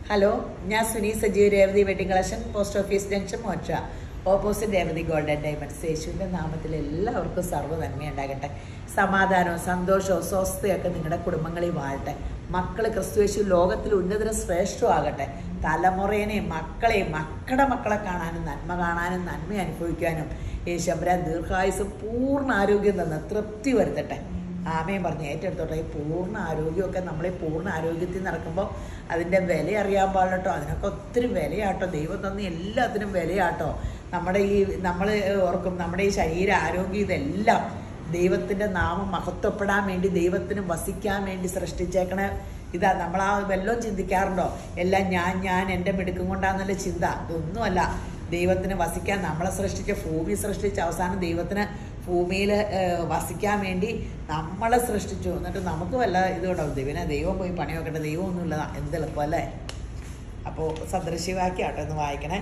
Hello ഞാൻ Suni Sajeev Revathi wedding collection post office junction മോറ്റ opposite Revathi golden diamonds യേശുവിൻ്റെ നാമത്തിൽ എല്ലാവർക്കും സർവ്വ നന്മയുണ്ടാകട്ടെ സമാധാനവും സന്തോഷവും സ്വസ്ഥയൊക്കെ നിങ്ങളുടെ കുടുംബങ്ങളിൽ വാഴട്ടെ മക്കൾ ക്രിസ്തുവേശു ലോകത്തിൽ ഉന്നതരും ശ്രേഷ്ഠമാകട്ടെ തലമുറേനെയും മക്കളെയും മക്കളുടെ മക്കളെ കാണാനും നന്മ കാണാനും നന്മ അനുഭവിക്കാനും യേശമ്പരാൻ ദീർഘായുസും പൂർണ്ണ ആരോഗ്യം തന്ന് തൃപ്തി വരുത്തട്ടെ ആമയും പറഞ്ഞ് ഏറ്റെടുത്തോട്ടെ ഈ പൂർണ്ണ ആരോഗ്യമൊക്കെ നമ്മൾ ഈ പൂർണ്ണ ആരോഗ്യത്തിൽ നടക്കുമ്പോൾ അതിൻ്റെ വില അറിയാൻ പാടില്ലട്ടോ അതിനൊക്കെ ഒത്തിരി വിലയാട്ടോ ദൈവം തന്ന എല്ലാത്തിനും വിലയാട്ടോ നമ്മുടെ ഈ നമ്മൾ ഓർക്കും നമ്മുടെ ഈ ശരീര ആരോഗ്യം ഇതെല്ലാം ദൈവത്തിൻ്റെ നാമം മഹത്വപ്പെടാൻ വേണ്ടി ദൈവത്തിന് വസിക്കാൻ വേണ്ടി സൃഷ്ടിച്ചേക്കണ ഇതാ നമ്മൾ ആ വല്ലതും ചിന്തിക്കാറുണ്ടോ എല്ലാം ഞാൻ ഞാൻ എൻ്റെ മിടുക്കും കൊണ്ടാന്നുള്ള ചിന്ത ഇതൊന്നുമല്ല ദൈവത്തിന് വസിക്കാൻ നമ്മളെ സൃഷ്ടിച്ച ഭൂമി സൃഷ്ടിച്ച അവസാനം ദൈവത്തിന് ഭൂമിയിൽ വസിക്കാൻ വേണ്ടി നമ്മളെ സൃഷ്ടിച്ചു എന്നിട്ട് നമുക്ക് വല്ല ഇതുണ്ടാവും ദൈവനെ ദൈവം പോയി പണി നോക്കട്ടെ ദൈവമൊന്നുമില്ല എന്ത് എളുപ്പമല്ലേ അപ്പോൾ സദൃശ്യവാക്യാട്ടോ എന്ന് വായിക്കണേ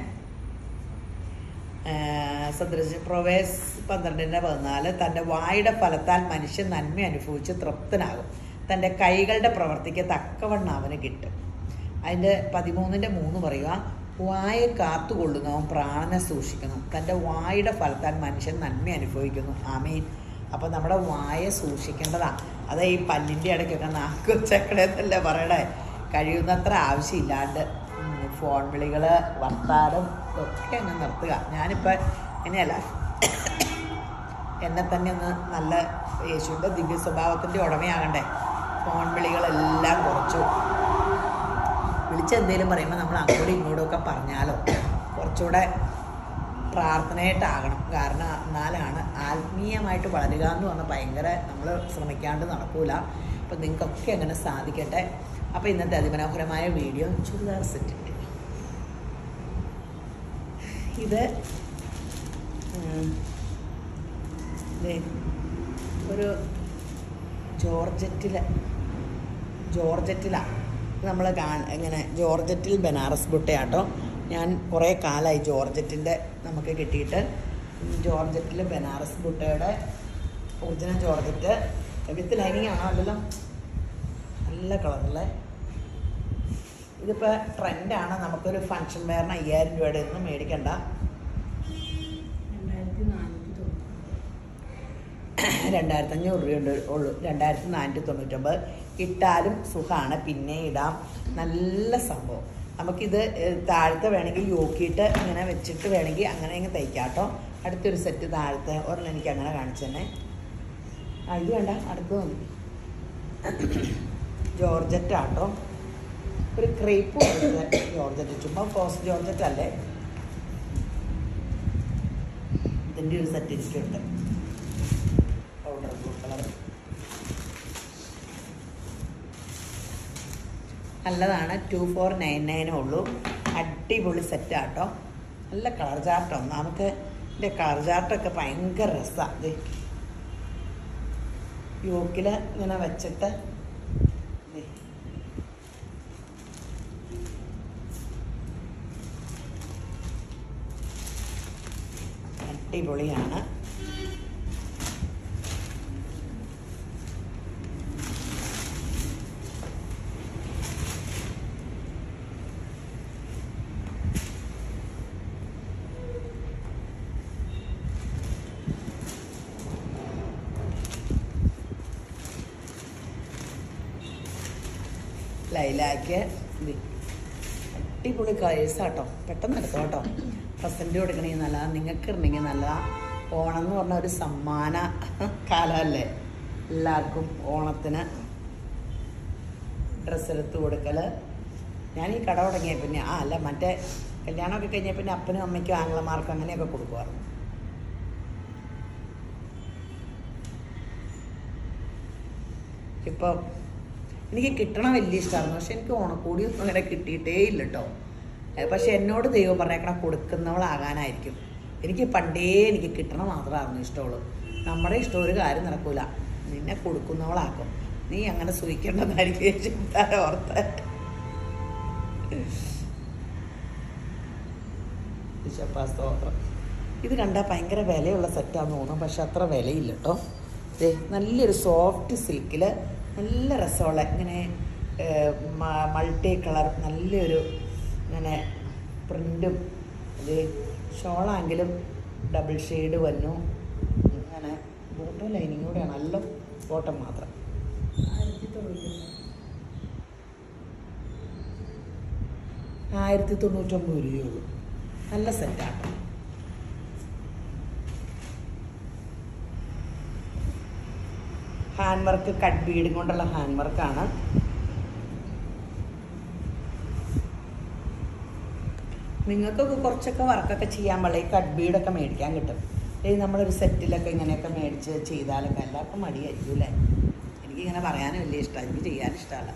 സദൃശ്യ പ്രൊവേസ് പന്ത്രണ്ടിൻ്റെ പതിനാല് തൻ്റെ വായുടെ ഫലത്താൽ മനുഷ്യൻ നന്മ അനുഭവിച്ച് തൃപ്തനാകും തൻ്റെ കൈകളുടെ പ്രവർത്തിക്ക് തക്കവണ്ണം അവന് കിട്ടും അതിൻ്റെ പതിമൂന്നിൻ്റെ മൂന്ന് പറയുക വായ കാത്തുകൊള്ളുന്നവൻ പ്രാണനെ സൂക്ഷിക്കുന്നു തൻ്റെ വായുടെ ഫലത്താൽ മനുഷ്യൻ നന്മ അനുഭവിക്കുന്നു ആമീൻ അപ്പോൾ നമ്മുടെ വായ സൂക്ഷിക്കേണ്ടതാണ് അത് ഈ പല്ലിൻ്റെ ഇടയ്ക്കൊക്കെ നാക്ക് വെച്ചേക്കണേന്നല്ലേ പറയണേ കഴിയുന്നത്ര ആവശ്യമില്ലാണ്ട് ഫോൺ വിളികൾ വർത്താനം ഒക്കെ അങ്ങ് നിർത്തുക ഞാനിപ്പോൾ ഇങ്ങനെയല്ല എന്നെ തന്നെ ഒന്ന് നല്ല യേശുവിൻ്റെ ദിവ്യ സ്വഭാവത്തിൻ്റെ ഉടമയാകണ്ടേ ഫോൺ വിളികളെല്ലാം കുറച്ചു വിളിച്ചെന്തേലും പറയുമ്പോൾ നമ്മൾ അങ്ങോട്ടും ഇങ്ങോട്ടും ഒക്കെ പറഞ്ഞാലോ കുറച്ചുകൂടെ പ്രാർത്ഥനയായിട്ടാകണം കാരണം എന്നാലാണ് ആത്മീയമായിട്ട് വളരുക എന്ന് പറഞ്ഞാൽ ഭയങ്കര നമ്മൾ ശ്രമിക്കാണ്ട് നടക്കൂല അപ്പം നിങ്ങൾക്കൊക്കെ അങ്ങനെ സാധിക്കട്ടെ അപ്പോൾ ഇന്നത്തെ അതിമനോഹരമായ വീഡിയോ ചുരിദാർ സെറ്റിൻ്റെ ഇത് ഒരു ജോർജറ്റിൽ ജോർജറ്റിലാണ് നമ്മൾ കാ ഇങ്ങനെ ജോർജറ്റിൽ ബനാറസ് ബുട്ടയാട്ടോ ഞാൻ കുറേ കാലമായി ജോർജറ്റിൻ്റെ നമുക്ക് കിട്ടിയിട്ട് ജോർജറ്റിൽ ബനാറസ് ബുട്ടയുടെ ഒറിജിനൽ ജോർജറ്റ് വിത്ത് ലൈനിങ് ആണോ അല്ലല്ലോ നല്ല കളറിലെ ഇതിപ്പോൾ ട്രെൻഡാണ് നമുക്കൊരു ഫങ്ഷൻ വെയറിന് അയ്യായിരം രൂപയുടെ ഒന്നും മേടിക്കണ്ട രണ്ടായിരത്തി അഞ്ഞൂറ് രൂപയുണ്ട് ഉള്ളൂ രണ്ടായിരത്തി നാനൂറ്റി തൊണ്ണൂറ്റൊമ്പത് ഇട്ടാലും സുഖമാണ് പിന്നെ ഇടാം നല്ല സംഭവം നമുക്കിത് താഴത്തെ വേണമെങ്കിൽ യോക്കിയിട്ട് ഇങ്ങനെ വെച്ചിട്ട് വേണമെങ്കിൽ അങ്ങനെ ഇങ്ങനെ തയ്ക്കാം കേട്ടോ അടുത്തൊരു സെറ്റ് താഴത്തെ ഒരെണ്ണം എനിക്ക് അങ്ങനെ കാണിച്ചു തന്നെ ആ ഇത് വേണ്ട അടുത്ത് മതി ജോർജറ്റ് ആട്ടോ ഒരു ക്രേപ്പ് ജോർജറ്റ് ചുമ്മാ ഫോസ് ജോർജറ്റ് അല്ലേ ഇതിൻ്റെ ഒരു സെറ്റ് എനിക്കുണ്ട് പൗഡർ ബ്ലൂ കളർ നല്ലതാണ് ടു ഫോർ നയൻ നയനേ ഉള്ളൂ അടിപൊളി സെറ്റാട്ടോ നല്ല കളർ ചാർട്ട് ഒന്നാമത്തെ ഇതിൻ്റെ കളർ ചാർട്ടൊക്കെ ഭയങ്കര രസമാണ് യോക്കിൽ ഇങ്ങനെ വെച്ചിട്ട് അടിപൊളിയാണ് ലൈലാക്ക് അടിപൊളി കളേഴ്സാട്ടോ പെട്ടെന്ന് എടുത്തോ കേട്ടോ പ്രസൻറ്റ് കൊടുക്കണമെങ്കിൽ നല്ലതാണ് നിങ്ങൾക്ക് ഇടണമെങ്കിൽ നല്ലതാണ് ഓണം എന്ന് പറഞ്ഞ ഒരു സമ്മാന കാലമല്ലേ എല്ലാവർക്കും ഓണത്തിന് ഡ്രസ്സ് എടുത്ത് കൊടുക്കൽ ഞാൻ ഈ കട തുടങ്ങിയ പിന്നെ ആ അല്ല മറ്റേ കല്യാണമൊക്കെ കഴിഞ്ഞ പിന്നെ അപ്പനും അമ്മയ്ക്കും ആംഗ്ലമാർക്കും അങ്ങനെയൊക്കെ കൊടുക്കുമായിരുന്നു ഇപ്പോൾ എനിക്ക് കിട്ടണ വലിയ ഇഷ്ടമായിരുന്നു പക്ഷെ എനിക്ക് ഓണക്കൂടിയൊന്നും അങ്ങനെ കിട്ടിയിട്ടേ ഇല്ല കേട്ടോ പക്ഷെ എന്നോട് ദൈവം പറഞ്ഞേക്കണ കൊടുക്കുന്നവളാകാനായിരിക്കും എനിക്ക് പണ്ടേ എനിക്ക് കിട്ടണ മാത്രമായിരുന്നു ഇഷ്ടമുള്ളൂ നമ്മുടെ ഇഷ്ടം ഒരു കാര്യം നടക്കൂല നിന്നെ കൊടുക്കുന്നവളാക്കും നീ അങ്ങനെ സൂഹിക്കേണ്ടതായിരിക്കും ചിന്താര ഓർത്ത് സ്തോത്രം ഇത് കണ്ടാൽ ഭയങ്കര വിലയുള്ള സെറ്റാന്ന് തോന്നും പക്ഷെ അത്ര വിലയില്ല കേട്ടോ നല്ലൊരു സോഫ്റ്റ് സിൽക്കിൽ നല്ല രസമുള്ള ഇങ്ങനെ മൾട്ടി കളർ നല്ലൊരു ഇങ്ങനെ പ്രിൻറ്റും ഇത് ഷോളാണെങ്കിലും ഡബിൾ ഷെയ്ഡ് വന്നു ഇങ്ങനെ ബോട്ടം ലൈനിങ് കൂടെയാണ് നല്ല ബോട്ടം മാത്രം ആയിരത്തി തൊണ്ണൂറ്റി ആയിരത്തി തൊണ്ണൂറ്റൊമ്പത് രൂപയുള്ളൂ നല്ല സെറ്റാണ് ഹാൻഡ് വർക്ക് കട്ട് ബീഡും കൊണ്ടുള്ള ഹാൻഡ് വർക്കാണ് നിങ്ങൾക്കൊക്കെ കുറച്ചൊക്കെ വർക്കൊക്കെ ചെയ്യാൻ പാടില്ല ഈ കട്ട് ബീഡൊക്കെ മേടിക്കാൻ കിട്ടും ഈ നമ്മളൊരു സെറ്റിലൊക്കെ ഇങ്ങനെയൊക്കെ മേടിച്ച് ചെയ്താലൊക്കെ എല്ലാവർക്കും മടിയായിരിക്കും അല്ലേ എനിക്കിങ്ങനെ പറയാനും വലിയ ഇഷ്ടമാണ് എനിക്ക് ചെയ്യാൻ ഇഷ്ടമല്ല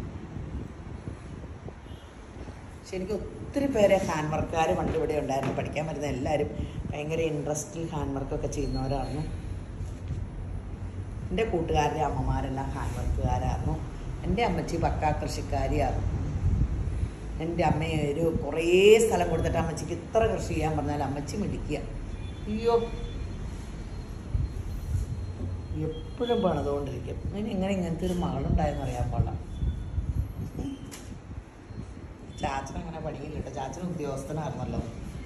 പക്ഷെ എനിക്ക് ഒത്തിരി പേരെ ഹാൻഡ് വർക്കുകാർ പണ്ട് ഇവിടെ ഉണ്ടായിരുന്നു പഠിക്കാൻ വരുന്ന എല്ലാവരും ഭയങ്കര ഇൻട്രസ്റ്റിൽ ഹാൻഡ് വർക്കൊക്കെ ചെയ്യുന്നവരായിരുന്നു എൻ്റെ കൂട്ടുകാരുടെ അമ്മമാരെല്ലാം ഹാൻഡ് വർക്കുകാരായിരുന്നു എൻ്റെ അമ്മച്ചി പക്കാ കൃഷിക്കാരിയായിരുന്നു എൻ്റെ അമ്മയെ ഒരു കുറേ സ്ഥലം കൊടുത്തിട്ട് അമ്മച്ചിക്ക് ഇത്ര കൃഷി ചെയ്യാൻ പറഞ്ഞാൽ അമ്മച്ചി മിടിക്കുക അയ്യോ എപ്പോഴും പണിതുകൊണ്ടിരിക്കും അതിന് ഇങ്ങനെ ഇങ്ങനത്തെ ഒരു മകളുണ്ടായെന്ന് അറിയാൻ പാടില്ല ചാച്ചൻ അങ്ങനെ പണിയില്ല കേട്ടോ ചാച്ചൻ ഉദ്യോഗസ്ഥനായിരുന്നല്ലോ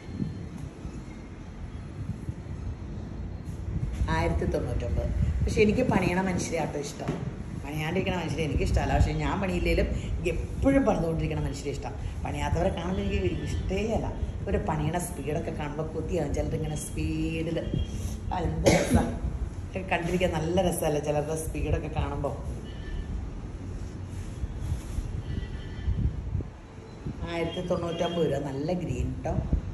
ആയിരത്തി തൊണ്ണൂറ്റൊമ്പത് പക്ഷെ എനിക്ക് പണിയണ മനുഷ്യരെ ആട്ടോ ഇഷ്ടം പണിയാണ്ടിരിക്കണ മനുഷ്യരെ എനിക്ക് ഇഷ്ടമല്ല പക്ഷെ ഞാൻ പണിയില്ലെങ്കിലും എപ്പോഴും പണിതുകൊണ്ടിരിക്കണ മനുഷ്യരെ ഇഷ്ടം പണിയാത്തവരെ കാണുമ്പോൾ എനിക്ക് ഇഷ്ടേ അല്ല ഒരു പണിയണ സ്പീഡൊക്കെ കാണുമ്പോൾ കൊതിയാകും ചിലർ ഇങ്ങനെ സ്പീഡിൽ എന്ത് രസമാണ് കണ്ടിരിക്കാൻ നല്ല രസമല്ലേ ചിലരുടെ സ്പീഡൊക്കെ കാണുമ്പോൾ ആയിരത്തി തൊണ്ണൂറ്റൊമ്പത് രൂപ നല്ല ഗ്രീൻ കേട്ടോ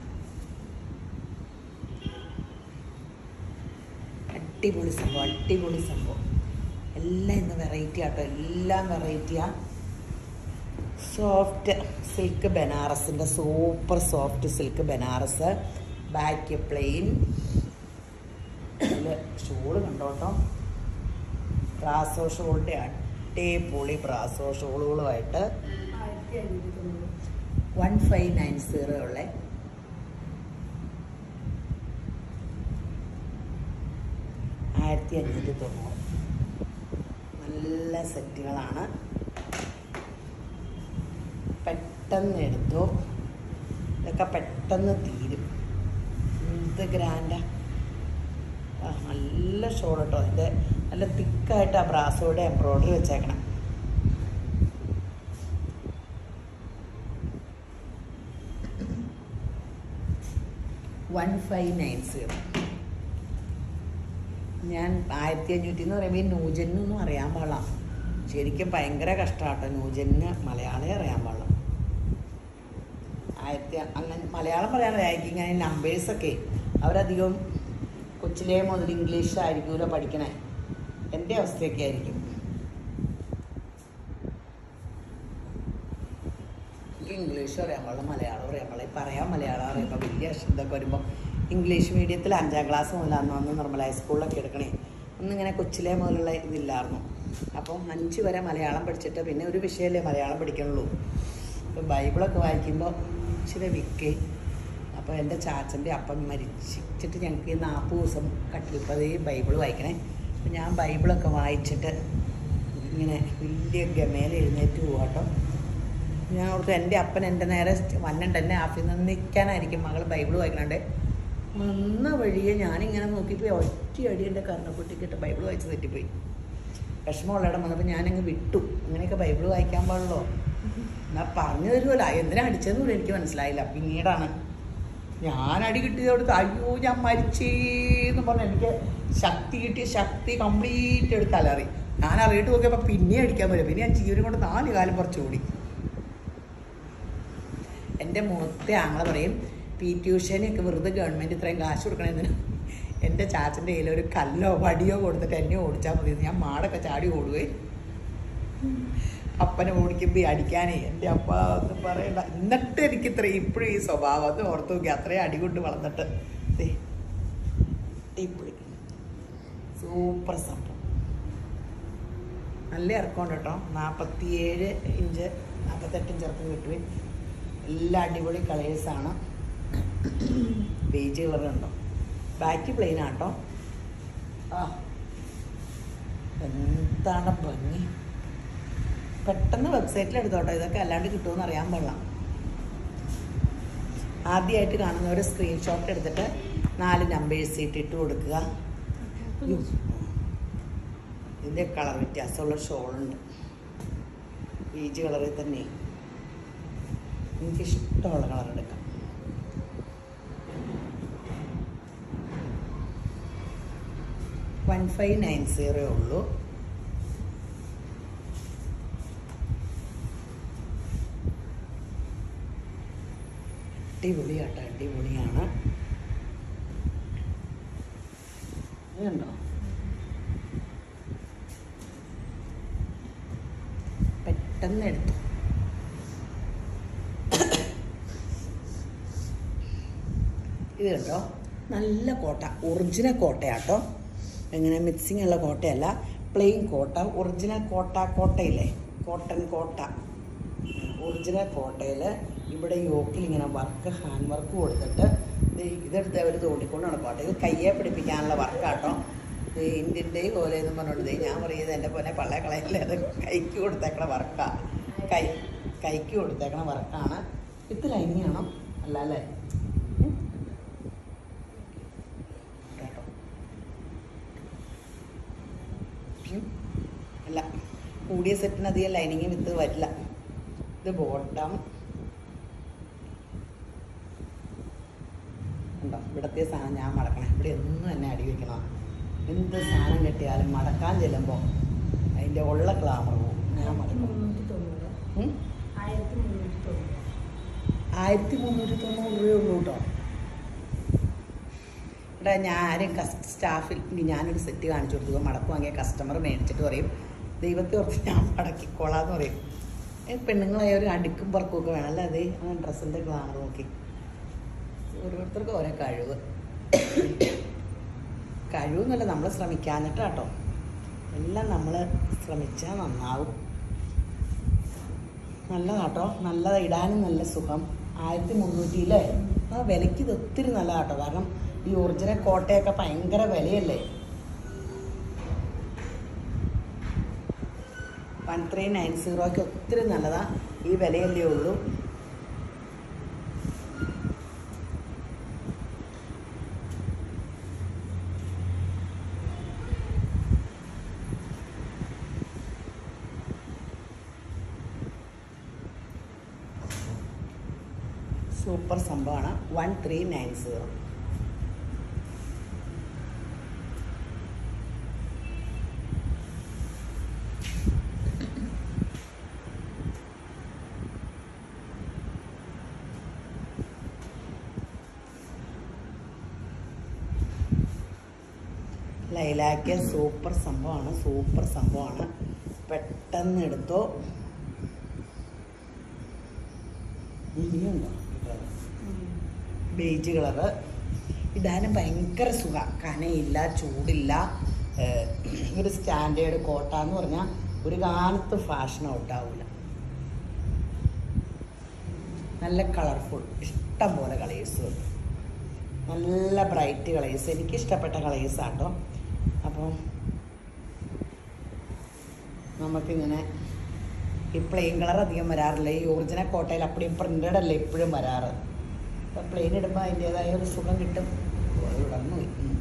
അടിപൊളി സംഭവം അടിപൊളി സംഭവം എല്ലാം ഇന്ന് വെറൈറ്റി ആട്ടോ എല്ലാം വെറൈറ്റിയാ സോഫ്റ്റ് സിൽക്ക് ബനാറസിൻ്റെ super soft silk Banaras back plain അതിൽ ഷോള് കണ്ടോട്ടോ ബ്രാസോ ഷോളിൻ്റെ അടിപൊളി ബ്രാസോ ഷോളുകളുമായിട്ട് ആയിരത്തി അഞ്ഞൂറ്റി തൊണ്ണൂറ് വൺ ഫൈവ് നയൻ സീറോ ഉള്ള ആയിരത്തി അഞ്ഞൂറ്റി തൊണ്ണൂറ് നല്ല സെറ്റുകളാണ് പെട്ടെന്ന് എടുത്തു ഇതൊക്കെ പെട്ടെന്ന് തീരും എന്ത് ഗ്രാൻഡാ ആ, നല്ല ഷോൾ കേട്ടോ അതിൻ്റെ നല്ല തിക്കായിട്ട് ആ ബ്രാസോയുടെ എംബ്രോയ്ഡറി വെച്ചേക്കണം വൺ ഫൈവ് നയൻ സീറോ ഞാൻ ആയിരത്തി അഞ്ഞൂറ്റി എന്ന് പറയുമ്പോൾ ഈ ന്യൂജനൊന്നും അറിയാൻ പാടില്ല ശരിക്കും ഭയങ്കര കഷ്ടമാട്ടോ ന്യൂജന് മലയാളമേ അറിയാൻ പാടില്ല ആയിരത്തി അങ്ങനെ മലയാളം പറയാനറിയായിരിക്കും ഇങ്ങനെ നമ്പേഴ്സൊക്കെ അവരധികം കൊച്ചിലേ മുതൽ ഇംഗ്ലീഷ് ആയിരിക്കുമല്ലോ പഠിക്കണേ എൻ്റെ അവസ്ഥയൊക്കെ ആയിരിക്കും എനിക്ക് ഇംഗ്ലീഷ് അറിയാൻ പാടില്ല മലയാളം അറിയാൻ പാടില്ല ഈ പറയാൻ മലയാളം അറിയുമ്പോൾ വലിയ ഇതൊക്കെ വരുമ്പോൾ ഇംഗ്ലീഷ് മീഡിയത്തിൽ അഞ്ചാം ക്ലാസ് മുതലാണ് അന്ന് നിർമ്മല ഹൈസ്കൂളിലൊക്കെ എടുക്കണേ ഒന്നിങ്ങനെ കൊച്ചിലേ മുതലുള്ള ഇതില്ലായിരുന്നു അപ്പം അഞ്ച് വരെ മലയാളം പഠിച്ചിട്ട് പിന്നെ ഒരു വിഷയമല്ലേ മലയാളം പഠിക്കണുള്ളൂ അപ്പോൾ ബൈബിളൊക്കെ വായിക്കുമ്പോൾ ഇച്ചിരി വിക്കേ അപ്പോൾ എൻ്റെ ചാച്ചൻ്റെ അപ്പം മരിച്ചിട്ട് ഞങ്ങൾക്ക് ഈ നാൽപ്പത് ദിവസം കട്ടിൽപ്പതേ ബൈബിൾ വായിക്കണേ അപ്പം ഞാൻ ബൈബിളൊക്കെ വായിച്ചിട്ട് ഇങ്ങനെ വലിയ ഗമേല എഴുന്നേറ്റ് പോകാട്ടോ ഞാൻ ഓർത്തു എൻ്റെ അപ്പൻ എൻ്റെ നേരെ വന്നുണ്ട് എന്നെ ആഫിൽ നിന്ന് നിൽക്കാനായിരിക്കും മകൾ ബൈബിൾ വായിക്കണുണ്ട് വന്ന വഴിയെ ഞാനിങ്ങനെ നോക്കിപ്പോയി ഒറ്റ അടി എൻ്റെ കർണക്കുട്ടിക്കിട്ട് ബൈബിൾ വായിച്ച് തെറ്റിപ്പോയി വിഷമമുള്ളയിടം വന്നപ്പോൾ ഞാനങ്ങ് വിട്ടു അങ്ങനെയൊക്കെ ബൈബിൾ വായിക്കാൻ പാടുള്ളൂ എന്നാ പറഞ്ഞു തരുമല്ലോ എന്തിനാ അടിച്ചതെന്ന് പോലും എനിക്ക് മനസ്സിലായില്ല പിന്നീടാണ് ഞാൻ അടി കിട്ടിയതോട് അയ്യോ ഞാൻ മരിച്ചേന്ന് പറഞ്ഞ് എനിക്ക് ശക്തി കിട്ടിയ ശക്തി കംപ്ലീറ്റ് എടുത്ത് അലറി ഞാൻ അറിയിട്ട് നോക്കിയപ്പോൾ പിന്നെ അടിക്കാൻ പറ്റും പിന്നെ ഞാൻ ജീവനും കൊണ്ട് നാല് കാലം കുറച്ച് ഓടി എൻ്റെ മൂത്ത ആങ്ങളെ പറയും പി ട്യൂഷനൊക്കെ വെറുതെ ഗവൺമെൻറ് ഇത്രയും കാശ് കൊടുക്കണമെന്ന് എൻ്റെ ചാച്ചൻ്റെ കയ്യിൽ ഒരു കല്ലോ വടിയോ കൊടുത്തിട്ട് എന്നെ ഓടിച്ചാൽ മതി ഞാൻ മാടൊക്കെ ചാടി ഓടുവേ അപ്പനെ ഓടിക്കുമ്പോൾ ഈ അടിക്കാനേ എൻ്റെ അപ്പ ഒന്നും പറയണ്ട എന്നിട്ട് എനിക്ക് ഇത്രയും ഇപ്പോഴും ഈ സ്വഭാവം അത് ഓർത്ത് നോക്കി അത്രയും അടി കൊണ്ട് വളർന്നിട്ട് ദേ ഇപ്പോഴും സൂപ്പർ സംഭവം നല്ല ഇറക്കമുണ്ട് കേട്ടോ നാൽപ്പത്തിയേഴ് ഇഞ്ച് നാൽപ്പത്തെട്ട് ഇഞ്ച് ഇറക്കം കിട്ടുവേ എല്ലാ അടിപൊളി കളേഴ്സാണ് ബേജ് കളറുണ്ടോ ബാക്ക് പ്ലെയിൻ ആട്ടോ ആ എന്താണ് ഭംഗി പെട്ടെന്ന് വെബ്സൈറ്റിൽ എടുത്തോട്ടോ ഇതൊക്കെ അല്ലാണ്ട് കിട്ടുമെന്ന് അറിയാൻ പാടില്ല ആദ്യമായിട്ട് കാണുന്നവർ സ്ക്രീൻഷോട്ട് എടുത്തിട്ട് നാല് നമ്പേഴ്സ് ഇട്ടിട്ട് കൊടുക്കുക ഉം. ഇതിൻ്റെ കളർ വ്യത്യാസമുള്ള ഷോളുണ്ട് പീച്ച് കളറിൽ തന്നെ എനിക്കിഷ്ടമുള്ള കളർ എടുക്കാം വൺ ഫൈവ് നയൻ സീറോ ഉള്ളൂ അടിപൊളിയാട്ടോ അടിപൊളിയാണ് ഇതുണ്ടോ പെട്ടെന്ന് എടുത്തു ഇത് കണ്ടോ നല്ല കോട്ട ഒറിജിനൽ കോട്ടയാട്ടോ എങ്ങനെ മിക്സിംഗ് ഉള്ള കോട്ടയല്ല പ്ലെയിൻ കോട്ട ഒറിജിനൽ കോട്ട കോട്ടയില്ലേ കോട്ടൺ കോട്ട ഒറിജിനൽ കോട്ടയിൽ ഇവിടെ യോക്കിൽ ഇങ്ങനെ വർക്ക് ഹാൻഡ് വർക്ക് കൊടുത്തിട്ട് ദേ ഇതെടുത്ത് അവർ തോണ്ടിക്കൊണ്ട് നടക്കട്ടെ ഇത് കയ്യെ പിടിപ്പിക്കാനുള്ള വർക്കാട്ടോ ഇന്ത്യൻ്റെ പോലെ എന്ന് പറഞ്ഞോണ്ട് ദേ ഞാൻ പറയുന്നത് എൻ്റെ പോലെ പള്ള കളയില്ല അത് കൈക്ക് കൊടുത്തേക്കണ വർക്കാ കൈ കൈക്ക് കൊടുത്തേക്കണ വർക്കാണ് ഇത് ലൈനിങ് ആണോ അല്ല അല്ലേ ഉം. കേട്ടോ ഉം. അല്ല കൂടിയ സെറ്റിന് അധികം ലൈനിങ് വിത്ത് വരില്ല ഇത് ബോട്ടം ഉണ്ടോ ഇവിടത്തെ സാധനം ഞാൻ മടക്കണേ ഇവിടെ ഒന്നും തന്നെ അടി വെക്കണം എന്ത് സാധനം കിട്ടിയാലും മടക്കാൻ ചെല്ലുമ്പോൾ അതിൻ്റെ ഉള്ള ഗ്ലാമർ പോവും ഞാൻ മടക്കും മുന്നൂറ്റി തൊണ്ണൂറ് ഉം? ആയിരത്തി മുന്നൂറ്റി തൊണ്ണൂറ് ആയിരത്തി മുന്നൂറ്റി തൊണ്ണൂറ് രൂപയുള്ളൂ കേട്ടോ ഇവിടെ ഞാൻ ആരും കസ് സ്റ്റാഫിൽ ഞാനൊരു സെറ്റ് കാണിച്ചു കൊടുത്തു മടക്ക് വാങ്ങിയ കസ്റ്റമർ മേടിച്ചിട്ട് പറയും ദൈവത്തെ ഓർത്ത് ഞാൻ മടക്കിക്കോളാന്ന് പറയും ഏ, പെണ്ണുങ്ങളായ ഒരു അടുക്കും പറക്കും ഒക്കെ വേണം അല്ലേ അതേ ആ ഡ്രസ്സിൻ്റെ ഗ്ലാമർ നോക്കി ഓരോരുത്തർക്കും ഓരോ കഴിവ് കഴിവെന്നല്ല നമ്മൾ ശ്രമിക്കാഞ്ഞിട്ട് കേട്ടോ എല്ലാം നമ്മൾ ശ്രമിച്ചാൽ നന്നാവും നല്ലതാട്ടോ നല്ലത് ഇടാനും നല്ല സുഖം ആയിരത്തി മുന്നൂറ്റി അല്ലേ ആ വിലയ്ക്ക് ഇത് ഒത്തിരി നല്ലതാട്ടോ കാരണം ഈ ഒറിജിനൽ കോട്ടയൊക്കെ ഭയങ്കര വിലയല്ലേ വൺ ത്രീ നയൻ സീറോയ്ക്ക് ഒത്തിരി നല്ലതാ ഈ വിലയല്ലേ ഉള്ളൂ സൂപ്പർ സംഭവമാണ് one three nine zero lilac super സംഭവമാണ് സൂപ്പർ സംഭവമാണ് പെട്ടെന്ന് എടുത്തോ ഇനിയുണ്ടോ ബേജ് കളറ് ഇടാനും ഭയങ്കര സുഖ കനയില്ല ചൂടില്ല ഏഹ് ഒരു സ്റ്റാൻഡേർഡ് കോട്ട എന്ന് പറഞ്ഞാൽ ഒരു കാലത്ത് ഫാഷൻ ഔട്ടാവില്ല നല്ല കളർഫുൾ ഇഷ്ടം പോലെ കളേഴ്സ് നല്ല ബ്രൈറ്റ് കളേഴ്സ് എനിക്ക് ഇഷ്ടപ്പെട്ട കളേഴ്സ് ആട്ടോ അപ്പോൾ നമുക്കിങ്ങനെ ഈ പ്ലെയിൻ കളർ അധികം വരാറില്ല ഈ ഒറിജിനൽ കോട്ടയിൽ അപ്പടിയും പ്രിന്റഡ് അല്ലേ എപ്പോഴും വരാറ് അപ്പം പ്ലെയിൻ ഇടുമ്പോൾ അതിൻ്റെതായ ഒരു സുഖം കിട്ടും ഉടന്നു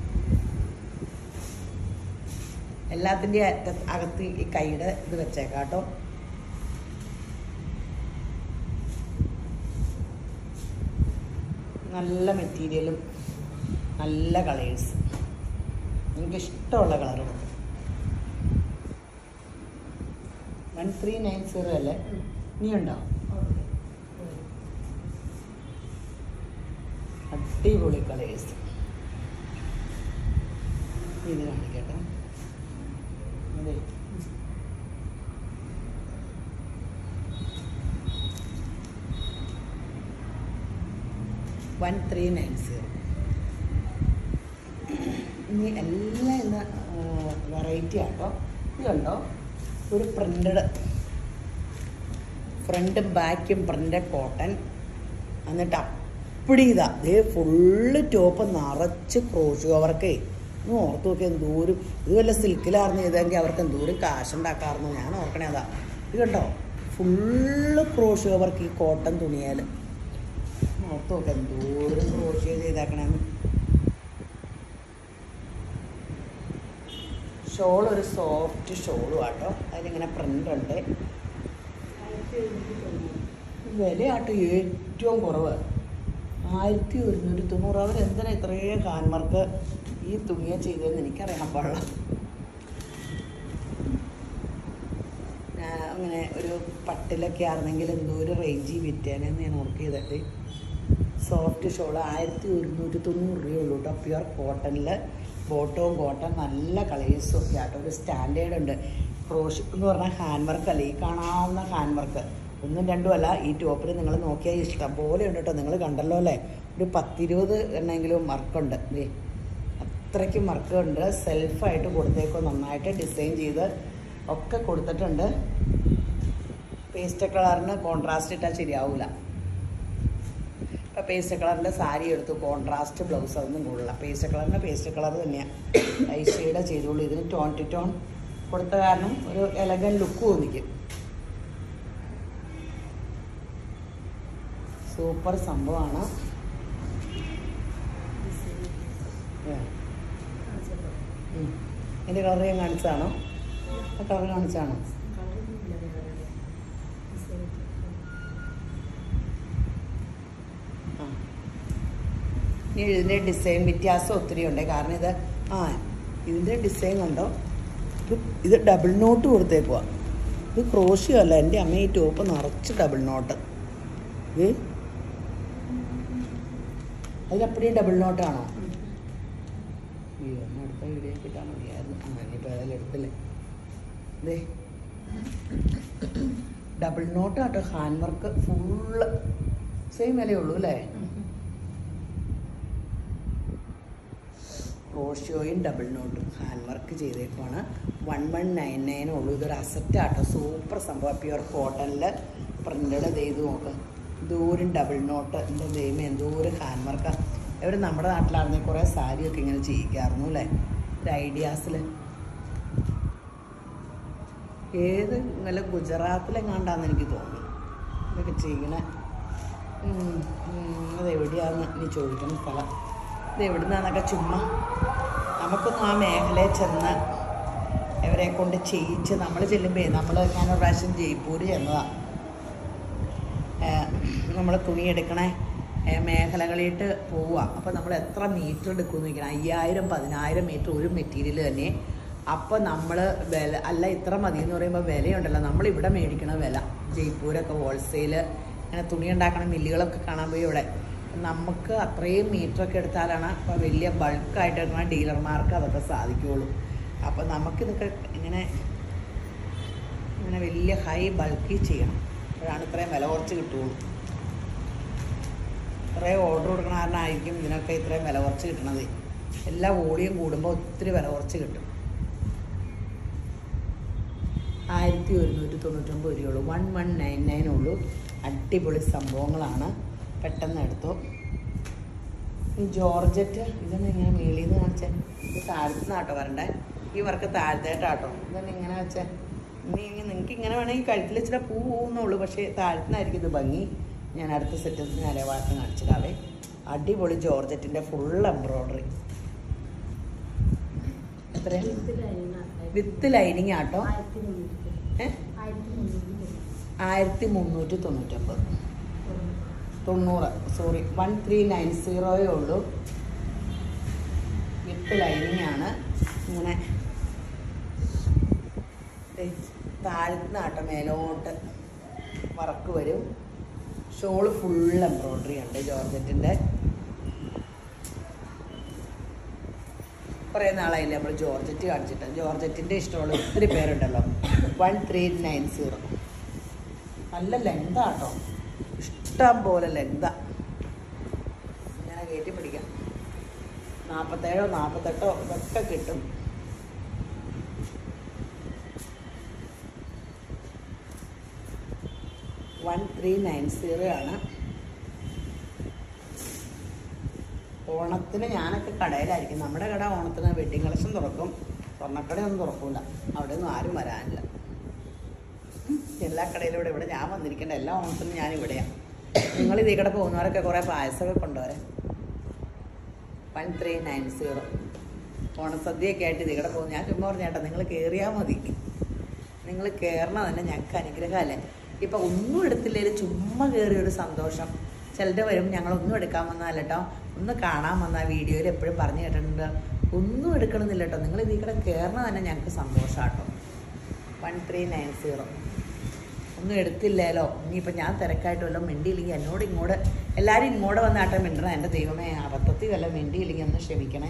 എല്ലാത്തിൻ്റെ അറ്റ അകത്ത് ഈ കൈയുടെ ഇത് വെച്ചേക്കാം കേട്ടോ നല്ല മെറ്റീരിയലും നല്ല കളേഴ്സ് എനിക്ക് ഇഷ്ടമുള്ള കളർ എടുത്തു വൺ ത്രീ നയൻ സീറോ അല്ലേ നീ ഉണ്ടോ അടിപൊളി കളേഴ്സ് ഇത് കാണിക്കട്ടെ അതെ വൺ ത്രീ നയൻ സീറോ ഇനി എല്ലാം ഇന്ന് വെറൈറ്റി ആട്ടോ ഇത് കണ്ടോ ഒരു പ്രിൻ്റഡ് ഫ്രണ്ടും ബാക്കും പ്രിൻ്റഡ് കോട്ടൺ എന്നിട്ട് അപ്പടി ഇതാ ഇതേ ഫുള്ള് ടോപ്പ് നിറച്ച് ക്രോഷ് കവർക്ക് ഒന്ന് ഓർത്ത് നോക്കി എന്തോരം ഇത് വല്ല സിൽക്കിലായിരുന്നു ചെയ്തെങ്കിൽ അവർക്ക് എന്തോരം കാശുണ്ടാക്കാറുന്നു ഞാൻ ഓർക്കണേ അതാ ഇത് കണ്ടോ ഫുള്ള് ക്രോഷ്യോ വർക്ക് ഈ കോട്ടൺ തുണിയാൽ നോക്ക് എന്തോരം ക്രോഷ്യോ ചെയ്തേക്കണെന്ന് ഷോൾ ഒരു സോഫ്റ്റ് ഷോളും ആട്ടോ അതിലിങ്ങനെ പ്രിൻ്റ് ഉണ്ട് ആയിരത്തി എഴുന്നൂറ്റി തൊണ്ണൂറ് വിലയാട്ടോ ഏറ്റവും കുറവ് ആയിരത്തി ഒരുന്നൂറ്റി തൊണ്ണൂറ് അവരെന്തിനാ ഇത്രയും ഹാൻമാർക്ക് ഈ തുണിയെ ചെയ്തതെന്ന് എനിക്കറിയാൻ പാടില്ല ഞാൻ അങ്ങനെ ഒരു പട്ടിലൊക്കെ ആയിരുന്നെങ്കിൽ എന്തോ ഒരു റേഞ്ചിൽ വിറ്റേനെന്ന് ഞാൻ ഓർക്ക് ചെയ്തിട്ട് സോഫ്റ്റ് ഷോൾ ആയിരത്തി ഒരുന്നൂറ്റി തൊണ്ണൂറ് രൂപയുള്ളൂ കേട്ടോ പ്യുവർ കോട്ടണിൽ ബോട്ടവും കോട്ടൺ നല്ല കളേഴ്സും ഒക്കെ ആട്ടോ ഒരു സ്റ്റാൻഡേർഡ് ഉണ്ട് ക്രോഷ് എന്ന് പറഞ്ഞാൽ ഹാൻഡ് വർക്ക് അല്ല ഈ കാണാവുന്ന ഹാൻഡ് വർക്ക് ഒന്നും രണ്ടും അല്ല ഈ ടോപ്പിൽ നിങ്ങൾ നോക്കിയാൽ ഇഷ്ടം പോലെ ഉണ്ട് കേട്ടോ നിങ്ങൾ കണ്ടല്ലോ അല്ലേ ഒരു പത്തിരുപത് എണ്ണെങ്കിലും വർക്കുണ്ട് ദേ അത്രയ്ക്കും വർക്ക് ഉണ്ട് സെൽഫായിട്ട് കൊടുത്തേക്കോ നന്നായിട്ട് ഡിസൈൻ ചെയ്ത് ഒക്കെ കൊടുത്തിട്ടുണ്ട് പേസ്റ്റ് കളറിന് കോൺട്രാസ്റ്റ് ഇട്ടാൽ ശരിയാവില്ല ഇപ്പം പേസ്റ്റ് കളറിൻ്റെ സാരി എടുത്തു കോൺട്രാസ്റ്റ് ബ്ലൗസ് അതൊന്നും കൊള്ളില്ല പേസ്റ്റ് കളറിന് പേസ്റ്റ് കളർ തന്നെയാണ് ഐ ഷെയ്ഡ് ചെയ്തോളൂ ഇതിന് ടോൺ ടു ടോൺ കൊടുത്ത കാരണം ഒരു എലഗൻ ലുക്ക് തോന്നിക്കും സൂപ്പർ സംഭവമാണ് ഉം. ഇതിൻ്റെ കളർ ഞാൻ കാണിച്ചതാണോ ആ കളർ കാണിച്ചതാണോ ആ ഇനി ഇതിൻ്റെ ഡിസൈൻ വ്യത്യാസം ഒത്തിരി ഉണ്ട് കാരണം ഇത് ആ ഇതിൻ്റെ ഡിസൈൻ കണ്ടോ ഇത് ഇത് ഡബിൾ നോട്ട് കൊടുത്തേക്കുക ഇത് ക്രോഷ്യോ അല്ല എൻ്റെ അമ്മ ഈ ടോപ്പ് നിറച്ച് ഡബിൾ നോട്ട് ഇത് അതിലപ്പടിയും ഡബിൾ നോട്ടാണോ അയ്യോ ഒന്ന് അടുത്ത വീഡിയോ കിട്ടാൻ മതിയായിരുന്നു ആ ഇനിയിപ്പോൾ ഏതായാലും എടുത്തില്ലേ ഇതേ ഡബിൾ നോട്ട് ആട്ടോ ഹാൻഡ് വർക്ക് ഫുള്ള് സെയിം വിലയുള്ളൂ അല്ലേ റോഷ്യോയും ഡബിൾ നോട്ടും ഹാൻഡ് വർക്ക് ചെയ്തേക്കുവാണ് വൺ വൺ നയൻ നയൻ ഉള്ളൂ ഇതൊരു അസറ്റ് ആട്ടോ സൂപ്പർ സംഭവം പ്യുവർ കോട്ടണിൽ പ്രിൻ്റഡ് ചെയ്ത് നോക്ക് ദൂരം ഡബിൾ നോട്ട് എൻ്റെ ദൈവം എന്തോരം ഹാൻഡ് വർക്കാണ് ഇവർ നമ്മുടെ നാട്ടിലായിരുന്നെങ്കിൽ കുറേ സാരിയൊക്കെ ഇങ്ങനെ ചെയ്യിക്കായിരുന്നു അല്ലേ ഒരു ഐഡിയാസിൽ ഏത് നല്ല ഗുജറാത്തിലെങ്ങാണ്ടാന്ന് എനിക്ക് തോന്നി ഇതൊക്കെ ചെയ്യണേ ഉം, ഉം, അതെവിടെയാന്ന് ഇനി ചോദിക്കണം സ്ഥലം ഇത് എവിടുന്നാന്നൊക്കെ ചുമ്മാ നമുക്കൊന്നും ആ മേഖലയിൽ ചെന്ന് ഇവരെ കൊണ്ട് ചെയ്യിച്ച് നമ്മൾ ചെല്ലുമ്പോൾ നമ്മൾ ഞാനൊരു പ്രാവശ്യം ജയ്പൂര് ചെന്നതാണ് നമ്മൾ തുണി എടുക്കണേ ഏ, മേഖലകളിട്ട് പോവുക അപ്പോൾ നമ്മൾ എത്ര മീറ്റർ എടുക്കുമെന്ന് നോക്കണം അയ്യായിരം പതിനായിരം മീറ്റർ ഒരു മെറ്റീരിയൽ തന്നെ അപ്പോൾ നമ്മൾ വില അല്ല ഇത്ര മതി എന്ന് പറയുമ്പോൾ വിലയുണ്ടല്ലോ നമ്മൾ ഇവിടെ മേടിക്കണ വില ജയ്പൂരൊക്കെ ഹോൾസെയിൽ ഇങ്ങനെ തുണി ഉണ്ടാക്കണ മില്ലുകളൊക്കെ കാണാൻ പോയി ഇവിടെ നമുക്ക് അത്രയും മീറ്ററൊക്കെ എടുത്താലാണ് ഇപ്പോൾ വലിയ ബൾക്കായിട്ട് എടുക്കുന്ന ഡീലർമാർക്ക് അതൊക്കെ സാധിക്കുകയുള്ളൂ അപ്പോൾ നമുക്കിതൊക്കെ ഇങ്ങനെ ഇങ്ങനെ വലിയ ഹൈ ബൾക്കി ചെയ്യണം അപ്പോഴാണ് ഇത്രയും വില കുറച്ച് കിട്ടുകയുള്ളൂ ഇത്രയും ഓർഡർ കൊടുക്കണ കാരണമായിരിക്കും ഇതിനൊക്കെ ഇത്രയും വില കുറച്ച് കിട്ടണത് എല്ലാ വോളിയം കൂടുമ്പോൾ ഒത്തിരി വില കുറച്ച് കിട്ടും ആയിരത്തി ഒരുന്നൂറ്റി തൊണ്ണൂറ്റൊമ്പത് രൂപയുള്ളൂ വൺ വൺ നയൻ നയൻ ഉള്ളൂ അടിപൊളി സംഭവങ്ങളാണ് പെട്ടെന്ന് എടുത്തു ഈ ജോർജറ്റ് ഇതൊന്നും ഇങ്ങനെ മേളിൽ നിന്ന് കാണിച്ചേ ഇത് താഴ്ത്തുന്നാട്ടോ വരണ്ടേ ഈ വർക്ക് താഴ്ത്തേട്ടാട്ടോ ഇതൊന്നും ഇങ്ങനെ വെച്ചേ ഇനി നിങ്ങൾക്ക് ഇങ്ങനെ വേണമെങ്കിൽ കഴുത്തിൽ ഇച്ചിരി പൂ പോകുന്നുള്ളൂ പക്ഷേ താഴ്ത്തുന്നതായിരിക്കും ഇത് ഭംഗി ഞാൻ അടുത്ത സെറ്റത്തിന് നിലവാരത്ത് കാണിച്ചിടാവേ അടിപൊളി ജോർജറ്റിൻ്റെ ഫുൾ എംബ്രോയ്ഡറി എത്രയാ വിത്ത് ലൈനിങ് ആട്ടോ ആയിരത്തി മുന്നൂറ്റി ഏ ആയിരത്തി മുന്നൂറ്റി ആയിരത്തി മുന്നൂറ്റി തൊണ്ണൂറ്റൊമ്പത് തൊണ്ണൂറ് സോറി വൺ ത്രീ നയൻ സീറോയേ ഉള്ളൂ വിത്ത് ലൈനിങ് ആണ് ഇങ്ങനെ താഴ്ത്തുന്ന ആട്ട മേലോട്ട് വർക്ക് വരും ഷോള് ഫുൾ എംബ്രോയ്ഡറി ഉണ്ട് ജോർജറ്റിൻ്റെ കുറേ നാളായില്ലേ നമ്മൾ ജോർജറ്റ് കാണിച്ചിട്ട് ജോർജറ്റിൻ്റെ ഇഷ്ടമുള്ള ഒത്തിരി പേരുണ്ടല്ലോ വൺ ത്രീ നയൻ സീറോ നല്ല ലെങ്താ കേട്ടോ ഇഷ്ടം പോലെ ലെങ്താ ഇങ്ങനെ കയറ്റി പിടിക്കാം നാൽപ്പത്തേഴോ നാൽപ്പത്തെട്ടോ ഇതൊക്കെ കിട്ടും വൺ ത്രീ നയൻ സീറോ ആണ് ഓണത്തിന് ഞാനൊക്കെ കടയിലായിരിക്കും നമ്മുടെ കട ഓണത്തിന് വെഡിങ് കളക്ഷൻ തുറക്കും സ്വർണ്ണക്കടയൊന്നും തുറക്കൂല അവിടെ ഒന്നും ആരും വരാനില്ല എല്ലാ കടയിലൂടെ ഇവിടെ ഞാൻ വന്നിരിക്കേണ്ട എല്ലാ ഓണത്തിനും ഞാൻ ഇവിടെയാണ് നിങ്ങൾ ഇതിൽ കൂടെ പോകുന്നവരൊക്കെ കുറേ പായസമൊക്കെ കൊണ്ടുവരാം വൺ ത്രീ നയൻ സീറോ ഓണസദ്യയൊക്കെ ആയിട്ട് ഇതിൽ കൂടെ പോകും ഞാൻ ചുമ്മാ പറഞ്ഞേട്ടാ നിങ്ങൾ കയറിയാൽ മതി നിങ്ങൾ കയറണ തന്നെ ഞങ്ങൾക്ക് അനുഗ്രഹമല്ലേ ഇപ്പം ഒന്നും എടുത്തില്ലേലും ചുമ്മാ കയറിയ ഒരു സന്തോഷം ചിലർ വരും ഞങ്ങളൊന്നും എടുക്കാൻ വന്നതല്ല കേട്ടോ ഒന്ന് കാണാൻ വന്ന വീഡിയോയിൽ എപ്പോഴും പറഞ്ഞു കേട്ടിട്ടുണ്ട് ഒന്നും എടുക്കണമെന്നില്ല കേട്ടോ നിങ്ങൾ ഇതിൽ കൂടെ കയറണ തന്നെ ഞങ്ങൾക്ക് സന്തോഷമാട്ടോ വൺ ത്രീ നയൻ സീറോ ഒന്നും എടുത്തില്ലല്ലോ ഇനിയിപ്പോൾ ഞാൻ തിരക്കായിട്ട് വല്ലതും മിണ്ടിയില്ലെങ്കിൽ എന്നോട് ഇങ്ങോട്ട് എല്ലാവരും ഇങ്ങോട്ട് വന്നാട്ടെ മിണ്ടണം എൻ്റെ ദൈവമേ അബദ്ധത്തിൽ വല്ല മിണ്ടിയില്ലെങ്കിൽ ഒന്ന് ക്ഷമിക്കണേ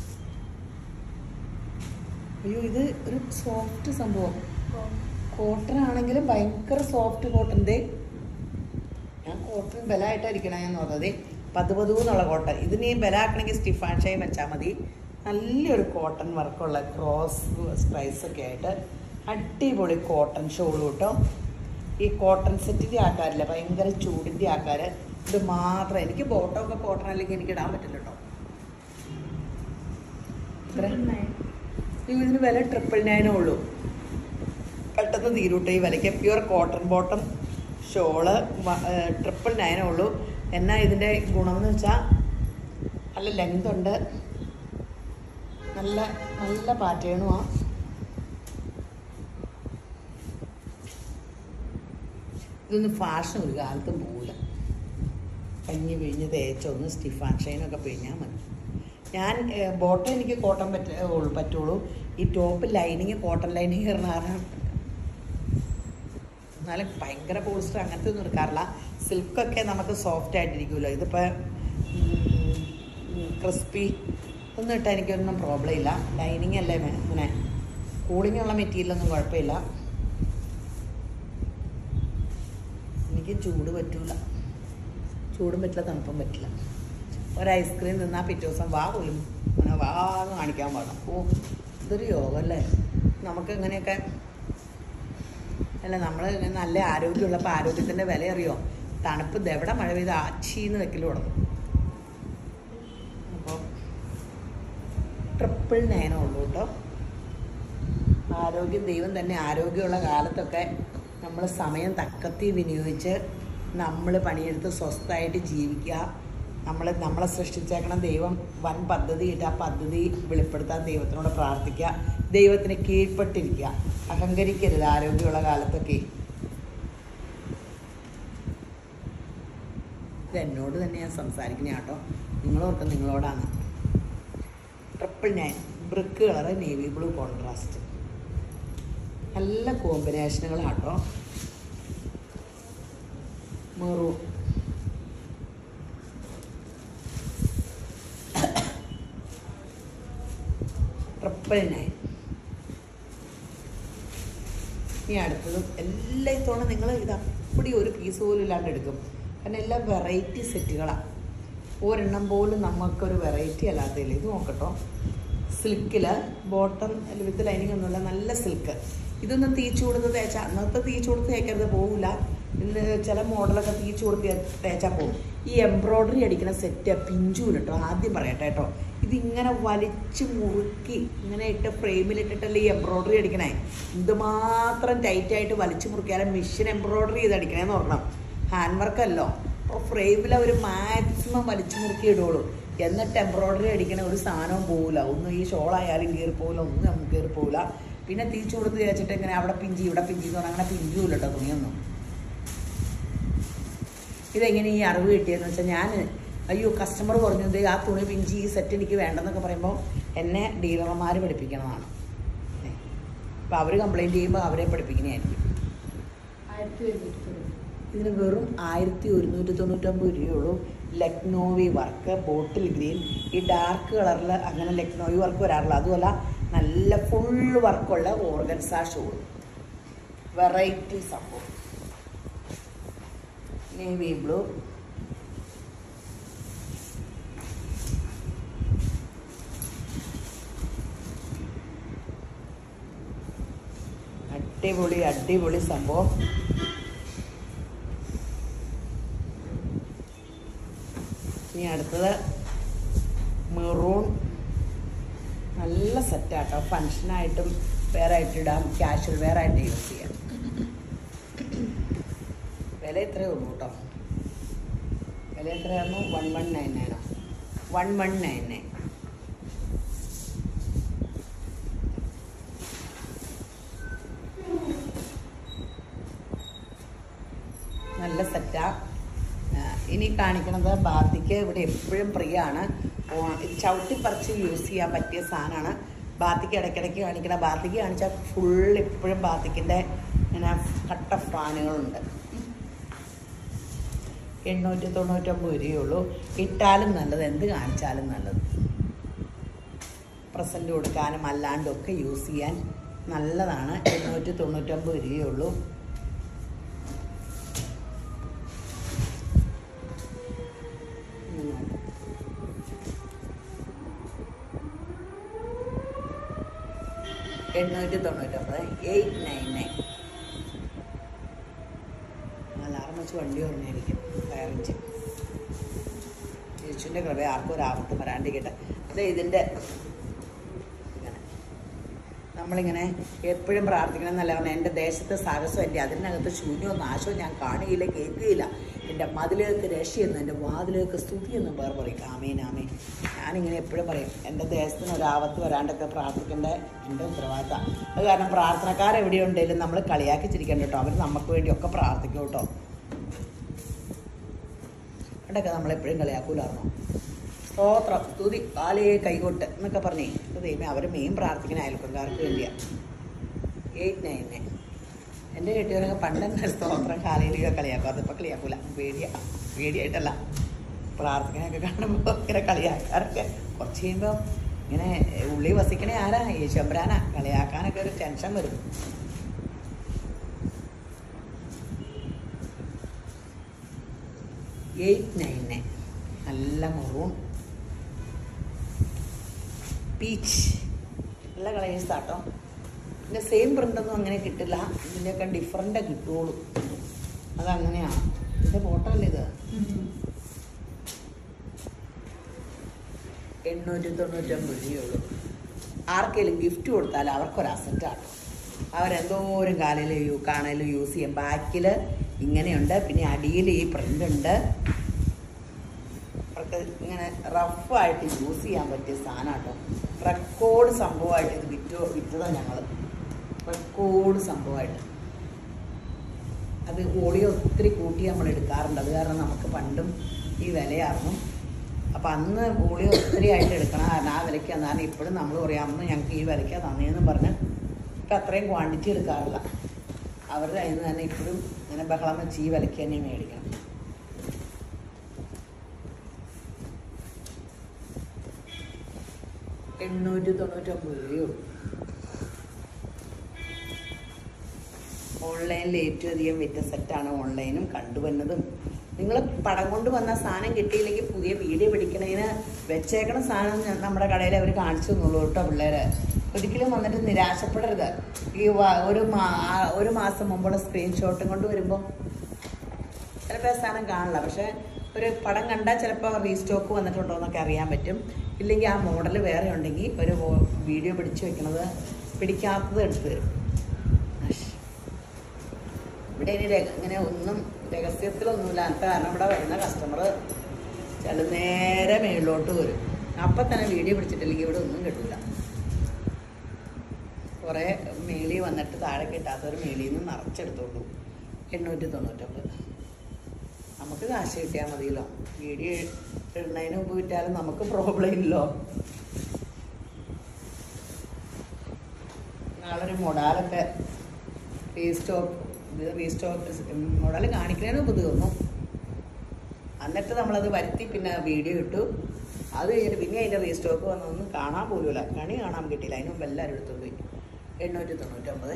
അയ്യോ ഇത് ഒരു സോഫ്റ്റ് സംഭവം കോട്ടൺ ആണെങ്കിലും ഭയങ്കര സോഫ്റ്റ് കോട്ടൺ ദേ ഞാൻ കോട്ടൺ ബലമായിട്ടായിരിക്കണം ഞാൻ നോക്കുന്നത് പതു പതു എന്നുള്ള കോട്ടൺ ഇതിന് ഈ ബലാക്കണമെങ്കിൽ സ്റ്റിഫാൻ ഷൈൻ വെച്ചാൽ മതി നല്ലൊരു കോട്ടൺ വർക്കുള്ള ക്രോസ് സ്ട്രൈസ് ഒക്കെ ആയിട്ട് അടിപൊളി കോട്ടൺ ഷോളും കേട്ടോ ഈ കോട്ടൺ സെറ്റിൻ്റെ ആൾക്കാരില്ല ഭയങ്കര ചൂടിൻ്റെ ആൾക്കാർ ഇത് മാത്രം എനിക്ക് ബോട്ടം ഒക്കെ കോട്ടൺ അല്ലെങ്കിൽ എനിക്ക് ഇടാൻ പറ്റില്ല കേട്ടോ ഇത്ര അയ്യോ, ഇതിന് വില ട്രിപ്പിൾ നയനേ ഉള്ളൂ പെട്ടെന്ന് തീരൂട്ടെ ഈ വിലയ്ക്ക് pure cotton bottom shawl triple നയനേ ഉള്ളൂ എന്നാൽ ഇതിൻ്റെ ഗുണമെന്ന് വെച്ചാൽ നല്ല ലെങ്ത് ഉണ്ട് നല്ല നല്ല പാറ്റേണുമാണ് ഇതൊന്നും ഫാഷൻ ഒരു കാലത്തും പോകില്ല കഞ്ഞി പിഴിഞ്ഞ് തേച്ചൊന്ന് സ്റ്റിഫാൻ ഷൈനൊക്കെ പിഴിഞ്ഞാൽ മതി ഞാൻ ബോട്ടം എനിക്ക് കോട്ടൺ പറ്റ ഉള്ളൂ പറ്റുള്ളൂ ഈ ടോപ്പ് ലൈനിങ് കോട്ടൺ ലൈനിങ് ഇടുന്നതാണ് എന്നാലും ഭയങ്കര പോളിസ്റ്റർ അങ്ങനത്തെ ഒന്നും എടുക്കാറില്ല സിൽക്കൊക്കെ നമുക്ക് സോഫ്റ്റ് ആയിട്ടിരിക്കുമല്ലോ ഇതിപ്പോൾ ക്രിസ്പി ഒന്നും ഇട്ടാൽ എനിക്കൊന്നും പ്രോബ്ലം ഇല്ല ലൈനിങ് അല്ലേ മേ- ഇങ്ങനെ കൂളിംഗ് ഉള്ള മെറ്റീരിയലൊന്നും കുഴപ്പമില്ല എനിക്ക് ചൂട് പറ്റൂല ചൂടും പറ്റില്ല തണുപ്പും പറ്റില്ല ഒരു ഐസ്ക്രീം തിന്നാൽ പിറ്റേ ദിവസം വാ പോലും അങ്ങനെ വാ എന്ന് കാണിക്കാൻ പാടാം ഓ ഇതൊരു യോഗമല്ലേ നമുക്ക് ഇങ്ങനെയൊക്കെ അല്ല നമ്മൾ നല്ല ആരോഗ്യമുള്ളപ്പോൾ ആരോഗ്യത്തിൻ്റെ വില അറിയോ തണുപ്പ് ദെവിടെ മഴ പെയ്ത് ആച്ചീന്ന് വെക്കൽ തുടങ്ങും അപ്പോൾ ട്രിപ്പിൾ നയനേ ഉള്ളൂ കേട്ടോ ആരോഗ്യം ദൈവം തന്നെ ആരോഗ്യമുള്ള കാലത്തൊക്കെ നമ്മൾ സമയം തക്കത്തി വിനിയോഗിച്ച് നമ്മൾ പണിയെടുത്ത് സ്വസ്ഥമായിട്ട് ജീവിക്കുക നമ്മൾ നമ്മളെ സൃഷ്ടിച്ചേക്കണം ദൈവം വൻ പദ്ധതി ഇട്ട് ആ പദ്ധതി വെളിപ്പെടുത്താൻ ദൈവത്തിനോട് പ്രാർത്ഥിക്കുക ദൈവത്തിന് കീഴ്പ്പെട്ടിരിക്കുക അഹങ്കരിക്കരുത് ആരോഗ്യമുള്ള കാലത്തൊക്കെ ഇത് എന്നോട് തന്നെ ഞാൻ സംസാരിക്കുന്ന കേട്ടോ നിങ്ങളോർക്ക് നിങ്ങളോടാണ് triple nine brick colour navy blue contrast നല്ല കോമ്പിനേഷനുകളാട്ടോ മെറൂൺ ട്രിപ്പിൾ നയൻ ഇനി അടുത്തതും എല്ലാ ഇത്തവണ നിങ്ങൾ ഇത് അപ്പടി ഒരു പീസ് പോലും ഇല്ലാണ്ട് എടുക്കും കാരണം എല്ലാം വെറൈറ്റി സെറ്റുകളാണ് ഒരെണ്ണം പോലും നമുക്കൊരു വെറൈറ്റി അല്ലാത്തതില്ല ഇത് നോക്കട്ടോ സിൽക്കിൽ ബോട്ടം വിത്ത് ലൈനിങ് ഒന്നുമില്ല നല്ല സിൽക്ക് ഇതൊന്നും തീച്ചു കൊടുത്ത് തേച്ചാൽ അന്നത്തെ തീച്ചു കൊടുത്ത് തേക്കരുത് പോകില്ല ഇന്ന് ചില മോഡലൊക്കെ തീച്ചു കൊടുത്ത് തേച്ചാൽ പോകും ഈ എംബ്രോയ്ഡറി അടിക്കുന്ന സെറ്റ് പിഞ്ചൂന് കേട്ടോ ആദ്യം പറയട്ടെ കേട്ടോ ഇതിങ്ങനെ വലിച്ചു മുറുക്കി ഇങ്ങനെ ഇട്ട് ഫ്രെയിമിലിട്ടിട്ടല്ലേ ഈ എംബ്രോയ്ഡറി അടിക്കണേ എന്തുമാത്രം ടൈറ്റായിട്ട് വലിച്ചു മുറുക്കിയാലും മെഷീൻ എംബ്രോയ്ഡറി ചെയ്ത് അടിക്കണേന്ന് ഓർക്കണം ഹാൻഡ് വർക്കല്ലോ അപ്പോൾ ഫ്രെയിമിൽ അവർ മാക്സിമം വലിച്ചു മുറുക്കി ഇടുള്ളൂ എന്നിട്ട് എംബ്രോയ്ഡറി അടിക്കണ ഒരു സാധനവും പോകില്ല ഒന്നും ഈ ഷോളായാലും കയറി പോകില്ല ഒന്നും നമുക്ക് കയറി പോകില്ല പിന്നെ തീച്ചു കൊടുത്ത് തേച്ചിട്ട് ഇങ്ങനെ അവിടെ പിഞ്ചി ഇവിടെ പിഞ്ചി എന്ന് പറഞ്ഞാൽ അങ്ങനെ പിഞ്ചുമില്ല കേട്ടോ തുണിയൊന്നും ഇതെങ്ങനെ ഈ അറിവ് കിട്ടിയെന്ന് വെച്ചാൽ ഞാൻ അയ്യോ കസ്റ്റമർ പറഞ്ഞു "ദേ ആ തുണി പിഞ്ചി ഈ സെറ്റ് എനിക്ക് വേണ്ടെന്നൊക്കെ പറയുമ്പോൾ എന്നെ ഡീലർമാർ പഠിപ്പിക്കണതാണ് അപ്പോൾ അവർ കംപ്ലൈൻറ്റ് ചെയ്യുമ്പോൾ അവരെ പഠിപ്പിക്കുന്നതായിരിക്കും ആയിരത്തി എഴുന്നൂറ്റി തൊണ്ണൂറ് ഇതിന് വെറും ആയിരത്തി ഒരുന്നൂറ്റി തൊണ്ണൂറ്റൊമ്പത് രൂപയുള്ളൂ ലക്നോവി വർക്ക് ബോട്ടിൽ ഗ്രീൻ ഈ ഡാർക്ക് കളറിൽ അങ്ങനെ ലക്നോവി വർക്ക് വരാറില്ല അതുമല്ല നല്ല ഫുൾ വർക്കുള്ള ഓർഗൻസ ഷോൾ വെറൈറ്റി സംഭവം നേവി ബ്ലൂ അടിപൊളി അടിപൊളി സംഭവം ഇനി അടുത്തത് മെറൂൺ നല്ല സെറ്റാട്ടോ ഫങ്ഷനായിട്ടും വേറെ ആയിട്ട് ഇടാം ക്യാഷ്വൽ വെയർ ആയിട്ട് യൂസ് ചെയ്യാം വില ഇത്രയേ ഉള്ളൂ കേട്ടോ വില എത്രയായിരുന്നു വൺ വൺ നയൻ നയനോ വൺ വൺ നയൻ നയൻ നല്ല സെറ്റാ ഇനി കാണിക്കണത് ബാത്തിക്ക് ഇവിടെ എപ്പോഴും പ്രിയാണ് ചവിട്ടി പറിച്ച് യൂസ് ചെയ്യാൻ പറ്റിയ സാധനമാണ് ബാത്തിക്ക് ഇടയ്ക്കിടയ്ക്ക് കാണിക്കണ ബാത്തിക്ക് കാണിച്ചാൽ ഫുൾ എപ്പോഴും ബാത്തിക്കിൻ്റെ ഇങ്ങനെ കട്ട ഫാനുകളുണ്ട് എണ്ണൂറ്റി തൊണ്ണൂറ്റൊമ്പത് രൂപയുള്ളൂ ഇട്ടാലും നല്ലത് എന്ത് കാണിച്ചാലും നല്ലത് പ്രസൻറ്റ് കൊടുക്കാനും അല്ലാണ്ടും ഒക്കെ യൂസ് ചെയ്യാൻ നല്ലതാണ് എണ്ണൂറ്റി തൊണ്ണൂറ്റൊമ്പത് രൂപയുള്ളൂ ഉം. എണ്ണൂറ്റി തൊണ്ണൂറ്റൊമ്പത് എയ്റ്റ് നയൻ നയൻ അലാറം വെച്ച് വണ്ടി ഓർമ്മയായിരിക്കും ഫയർ എഞ്ചിൻ യേശുവിൻ്റെ കൃപ ആർക്കും ഒരു ആപത്തും വരാണ്ടിരിക്കട്ടെ അത് ഇതിൻ്റെ ഇങ്ങനെ നമ്മളിങ്ങനെ എപ്പോഴും പ്രാർത്ഥിക്കണം എന്നല്ല പറഞ്ഞാൽ എൻ്റെ ദേശത്തെ സാഹസം എൻ്റെ അതിനകത്ത് ശൂന്യവും നാശവും ഞാൻ കാണുകയില്ല കേൾക്കുകയില്ല എൻ്റെ മതിലേക്ക് രക്ഷയെന്നും എൻ്റെ വാതിലേക്ക് സ്തുതിയെന്നും പേർ പറയും ആമേൻ ആമേൻ ഞാനിങ്ങനെ എപ്പോഴും പറയും എൻ്റെ ദേശത്തിന് ഒരു ആപത്ത് വരാണ്ടൊക്കെ പ്രാർത്ഥിക്കേണ്ട എൻ്റെ ഉത്തരവാദിത്തം അത് കാരണം പ്രാർത്ഥനക്കാർ എവിടെയുണ്ടെങ്കിലും നമ്മൾ കളിയാക്കി ചിരിക്കണ്ട കേട്ടോ അവർ നമുക്ക് വേണ്ടിയൊക്കെ പ്രാർത്ഥിക്കും കേട്ടോ അവിടെയൊക്കെ നമ്മളെപ്പോഴും കളിയാക്കൂലായിരുന്നോ സ്തോത്രം സ്തുതി കാലേ കൈകൊട്ട് എന്നൊക്കെ പറഞ്ഞേ ഇത് ദൈവമേ അവർ മെയിൻ പ്രാർത്ഥിക്കുന്ന അയൽപ്പക്കാർക്ക് വേണ്ടിയാ എയ്റ്റ് നയൻ നയൻ എൻ്റെ കെട്ടിയവരൊക്കെ പണ്ടെന്നെ സ്തോത്രം കാലയിലൊക്കെ കളിയാക്കും അതിപ്പോൾ കളിയാക്കൂല പേടിയാ പേടിയായിട്ടല്ല പ്രാർത്ഥനയൊക്കെ കാണുമ്പോൾ ഇങ്ങനെ കളിയാക്കാറൊക്കെ കുറച്ച് കഴിയുമ്പോൾ ഇങ്ങനെ ഉള്ളി വസിക്കണേ ആരാ യേശുമ്പരാനാ കളിയാക്കാനൊക്കെ ഒരു ടെൻഷൻ വരും എയ്റ്റ് നയൻ നയൻ നല്ല മറൂൺ പീച്ച് നല്ല കളേഴ്സ് ആട്ടോ ഇതിൻ്റെ സെയിം പ്രിൻ്റൊന്നും അങ്ങനെ കിട്ടില്ല ഇതിൻ്റെയൊക്കെ ഡിഫറൻ്റ് കിട്ടുള്ളൂ അതങ്ങനെയാണ് ഇതിൻ്റെ ഫോട്ടോ അല്ലേ ഇത് എണ്ണൂറ്റി തൊണ്ണൂറ്റൊമ്പത് രൂപയുള്ളൂ ആർക്കെങ്കിലും ഗിഫ്റ്റ് കൊടുത്താൽ അവർക്കൊരു അസറ്റാണ് അവരെന്തോരം കാലിൽ യൂ കാണലും യൂസ് ചെയ്യും ബാക്കിൽ ഇങ്ങനെയുണ്ട് പിന്നെ അടിയിൽ ഈ പ്രിൻ്റ് ഉണ്ട് അവർക്ക് ഇങ്ങനെ റഫായിട്ട് യൂസ് ചെയ്യാൻ പറ്റിയ സാധനം കേട്ടോ റെക്കോർഡ് സംഭവമായിട്ട് ഇത് വിറ്റോ വിറ്റതാണ് ഞങ്ങൾ റെക്കോർഡ് സംഭവമായിട്ട് അത് ഓഡിയോ ഒത്തിരി കൂട്ടി നമ്മൾ എടുക്കാറുണ്ട് അത് കാരണം നമുക്ക് പണ്ടും ഈ വിലയായിരുന്നു അപ്പം അന്ന് ഓഡിയോ ഒത്തിരി ആയിട്ട് എടുക്കണം കാരണം ആ വിലയ്ക്ക് എന്നാണ് ഇപ്പോഴും നമ്മൾ പറയാം അന്ന് ഞങ്ങൾക്ക് ഈ വിലയ്ക്കാണ് തന്നേന്ന് പറഞ്ഞ് ഇപ്പം അത്രയും ക്വാണ്ടിറ്റി എടുക്കാറില്ല അവരുടെ കയ്യിൽ നിന്ന് തന്നെ ഇപ്പോഴും ഇങ്ങനെ ബഹളം വെച്ച് ഈ വിലയ്ക്ക് തന്നെ മേടിക്കണം എണ്ണൂറ്റി തൊണ്ണൂറ്റൊമ്പത് രൂപയുള്ളൂ ഓൺലൈനിൽ ഏറ്റവും അധികം വിറ്റ സെറ്റാണ് ഓൺലൈനും കണ്ടുവന്നതും നിങ്ങൾ പടം കൊണ്ട് വന്ന സാധനം കിട്ടിയില്ലെങ്കിൽ പുതിയ വീഡിയോ പിടിക്കണതിന് വെച്ചേക്കണ സാധനം ഞ- നമ്മുടെ കടയിൽ അവർ കാണിച്ചു തന്നുള്ളൂ കേട്ടോ പിള്ളേര് ഒരിക്കലും വന്നിട്ട് നിരാശപ്പെടരുത് ഈ വ- ഒരു മാ ആ- ഒരു മാസം മുമ്പുള്ള സ്ക്രീൻഷോട്ടും കൊണ്ട് വരുമ്പോൾ ചിലപ്പോൾ ആ സാധനം കാണില്ല പക്ഷേ ഒരു പടം കണ്ടാൽ ചിലപ്പോൾ റീസ്റ്റോക്ക് വന്നിട്ടുണ്ടോ എന്നൊക്കെ അറിയാൻ പറ്റും ഇല്ലെങ്കിൽ ആ മോഡൽ വേറെ ഉണ്ടെങ്കിൽ ഒരു വോ- വീഡിയോ പിടിച്ചു വെക്കണത് പിടിക്കാത്തത് എടുത്ത് തരും അഷ്. ഇവിടെ ഇനി രഹ- ഇങ്ങനെ ഒന്നും രഹസ്യത്തിലൊന്നുമില്ല അത് കാരണം ഇവിടെ വരുന്ന കസ്റ്റമർ ചില നേരെ മേളിലോട്ട് വരും അപ്പം തന്നെ വീഡിയോ പിടിച്ചിട്ടില്ലെങ്കിൽ ഇവിടെ ഒന്നും കിട്ടില്ല കുറേ മേളി വന്നിട്ട് താഴെ കിട്ടാത്തവർ മേളിയിൽ നിന്ന് നിറച്ചെടുത്തോളൂ എണ്ണൂറ്റി തൊണ്ണൂറ്റൊമ്പത് നമുക്ക് കാശ് കിട്ടിയാൽ മതിയല്ലോ വീഡിയോ ഇടുന്നതിന് മുമ്പ് വിറ്റാലും നമുക്ക് പ്രോബ്ലം ഇല്ലല്ലോ നാളൊരു മൊഡാലൊക്കെ റീസ്റ്റോക്ക് റീസ്റ്റോക്ക് മൊഡാൽ കാണിക്കുന്നതിന് മുമ്പ് തീർന്നു എന്നിട്ട് നമ്മളത് വരുത്തി പിന്നെ വീഡിയോ ഇട്ടു അത് കഴിഞ്ഞിട്ട് പിന്നെ അതിൻ്റെ റീസ്റ്റോക്ക് വന്നൊന്നും കാണാൻ പോലുമില്ല കണി കാണാൻ കിട്ടിയില്ല അതിന് മുമ്പ് എല്ലാവരും എടുത്തോണ്ട് പോയി എണ്ണൂറ്റി തൊണ്ണൂറ്റൊമ്പത്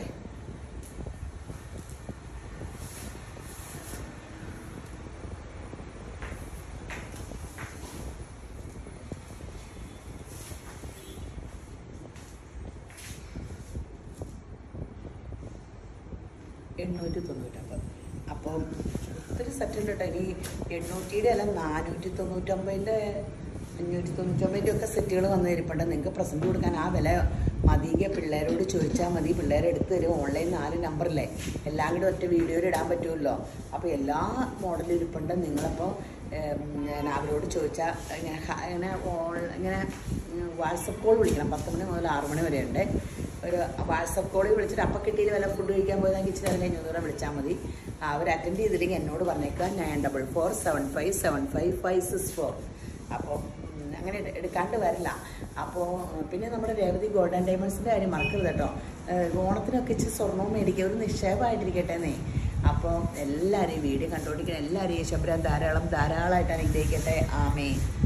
എണ്ണൂറ്റി തൊണ്ണൂറ്റൊമ്പത് അപ്പം ഒത്തിരി സെറ്റ് ഉണ്ട് കേട്ടോ ഇനി എണ്ണൂറ്റിയുടെ അല്ല നാനൂറ്റി തൊണ്ണൂറ്റൊമ്പതിൻ്റെ അഞ്ഞൂറ്റി തൊണ്ണൂറ്റൊമ്പതിൻ്റെ ഒക്കെ സെറ്റുകൾ വന്ന് ഇരിപ്പുണ്ട് നിങ്ങൾക്ക് പ്രസൻറ്റ് കൊടുക്കാൻ ആ വില മതിയെ പിള്ളേരോട് ചോദിച്ചാൽ മതി പിള്ളേരെ എടുത്ത് തരും ഓൺലൈൻ നാല് നമ്പറില്ലേ എല്ലാം കൂടി ഒറ്റ വീഡിയോയിൽ ഇടാൻ പറ്റുമല്ലോ അപ്പോൾ എല്ലാ മോഡലും ഇരിപ്പുണ്ട് നിങ്ങളപ്പോൾ ഏം, ഞാൻ അവരോട് ചോദിച്ചാൽ ഇങ്ങനെ ഹ- ഇങ്ങനെ ഓൺ ഇങ്ങനെ വാട്സപ്പ് കോൾ വിളിക്കണം പത്ത് മണി മുതൽ ആറ് മണി വരെ ഉണ്ട് ഒരു വാട്സപ്പ് കോളിൽ വിളിച്ചിട്ട് അപ്പം കിട്ടിയിട്ട് വല്ല ഫുഡ് കഴിക്കാൻ പോയതെങ്കിൽ ഇച്ചിരി നേരം കഴിഞ്ഞ് ഒന്നുകൂടെ വിളിച്ചാൽ മതി അവർ അറ്റൻഡ് ചെയ്തില്ലെങ്കിൽ എന്നോട് പറഞ്ഞേക്കുക nine double four seven five seven five five six four അപ്പോൾ ഉം, അങ്ങനെ എടു- എടുക്കാണ്ട് വരില്ല അപ്പോൾ പിന്നെ നമ്മുടെ രേവതി ഗോൾഡൻ ഡയമണ്ട്സിൻ്റെ കാര്യം മറക്കരുത് കേട്ടോ ഏഹ്, ഓണത്തിനൊക്കെ ഇച്ചിരി സ്വർണവും മേടിക്കുക ഒരു നിക്ഷേപമായിട്ടിരിക്കട്ടെ എന്നേ അപ്പോൾ എല്ലാവരെയും വീഡിയോ കണ്ടുകൊണ്ടിരിക്കുന്ന എല്ലാവരെയും ശബരാൻ ധാരാളം ധാരാളമായിട്ട് അനുഗ്രഹിക്കട്ടെ ആമേ